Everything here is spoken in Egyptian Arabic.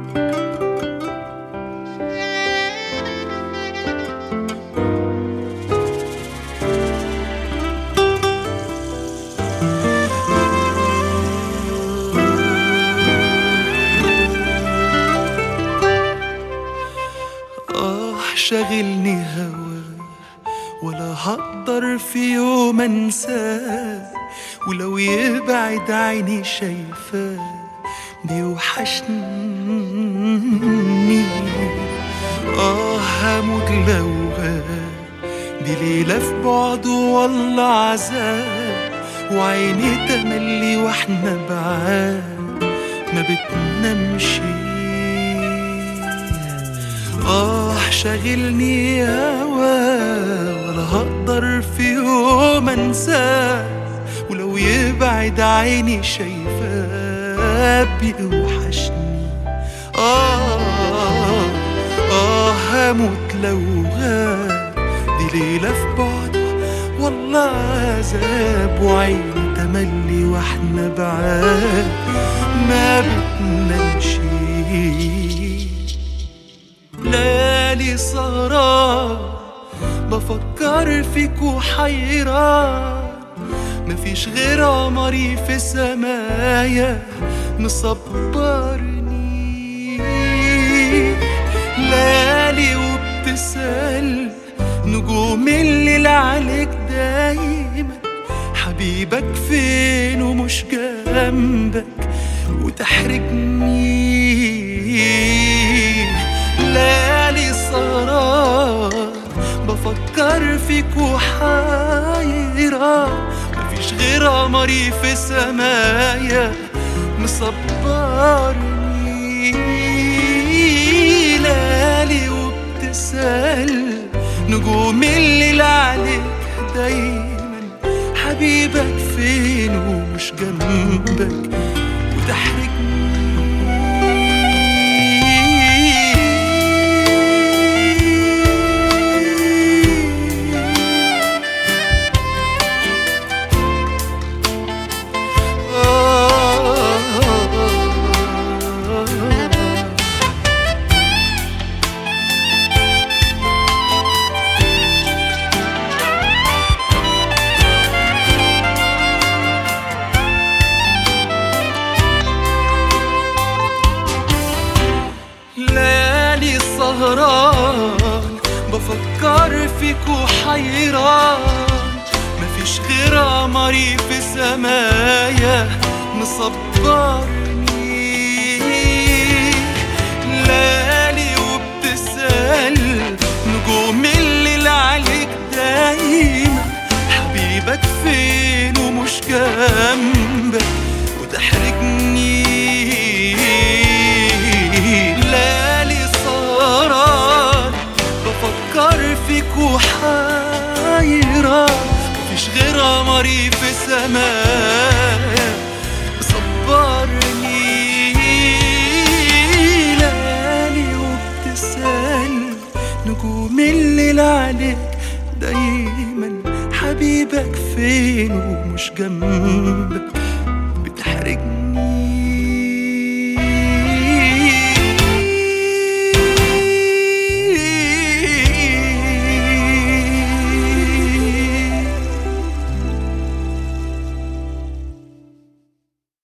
آه شاغلني هوا ولا هقدر في يوم انساه ولو يبعد عيني شايفاه بيوحشني آه هموت لو غاب دي ليلة في بعده والله عذاب وعيني تملي واحنا بعاد ما بتنامش آه شاغلني هوا ولا هقدر في يوم انساه ولو يبعد عيني شايفاه بيوحشني آه آه هموت لو غاب دي ليلة في بعده والله عذاب وعيني تملي واحنا بعاد ما بتنامش ليالي سهران بفكر فيك وحيران مفيش غير قمري في سمايا مصبرني ليالي وبتسأل نجوم الليل عليك دايما حبيبك فين ومش جنبك وتحرجني ليالي سهران بفكر فيك وحيران مفيش غير قمري في سمايا مصبرني ليالي وبتسأل نجوم الليل عليك دايما حبيبك فين ومش جنبك وتحرجني آه ليالي سهران بفكر فيك وحيران مفيش غير قمري في سمايا مصبرني ليالي وبتسأل نجوم الليل عليك دايما حبيبك فين ومش جنبك وتحرجني ليالي سهران بفكر فيك وحيران مفيش غير قمري في سمايا صبرني ليالي وبتسأل نجوم الليل عليك دايما حبيبك فين ومش جنبك